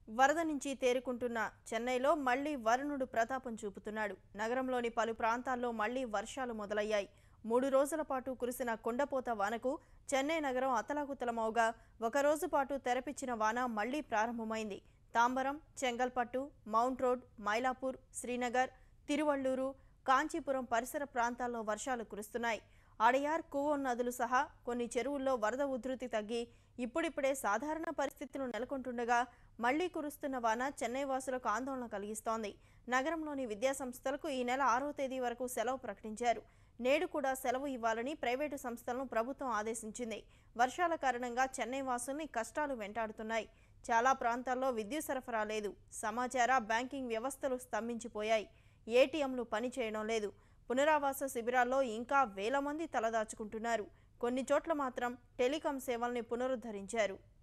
వరద నుంచి తేరుకుంటున్న చెన్నైలో మళ్లీ వరుణుడు ప్రతాపం చూపుతున్నాడు నగరంలోని పలు ప్రాంతాల్లో మళ్లీ వర్షాలు మొదలయ్యాయి మూడు రోజుల పాటు కురిసిన కుండపోత వానకు చెన్నై నగరం అతలాకుతలమవుగా ఒక రోజు పాటు తెరపిచ్చిన వాన మళ్లీ ప్రారంభమైంది తాంబరం చెంగల్పట్టు మౌంట్ రోడ్ మైలాపూర్ శ్రీనగర్ తిరువళ్లూరు కాంచీపురం పరిసర ప్రాంతాల్లో వర్షాలు కురుస్తున్నాయి అడయార్ కూవోన్ నదులు సహా కొన్ని చెరువుల్లో వరద ఉధృతి తగ్గి ఇప్పుడిప్పుడే సాధారణ పరిస్థితులు నెలకొంటుండగా మళ్లీ కురుస్తున్న వాన చెన్నై వాసులకు ఆందోళన కలిగిస్తోంది నగరంలోని విద్యాసంస్థలకు ఈ నెల ఆరో తేదీ వరకు సెలవు ప్రకటించారు నేడు కూడా సెలవు ఇవ్వాలని ప్రైవేటు సంస్థలను ప్రభుత్వం ఆదేశించింది వర్షాల కారణంగా చెన్నై వాసుల్ని కష్టాలు వెంటాడుతున్నాయి చాలా ప్రాంతాల్లో విద్యుత్ సరఫరా లేదు సమాచార బ్యాంకింగ్ వ్యవస్థలు స్తంభించిపోయాయి ఏటీఎంలు పనిచేయడం లేదు పునరావాస శిబిరాల్లో ఇంకా వేల మంది తలదాచుకుంటున్నారు కొన్ని చోట్ల మాత్రం టెలికాం సేవల్ని పునరుద్ధరించారు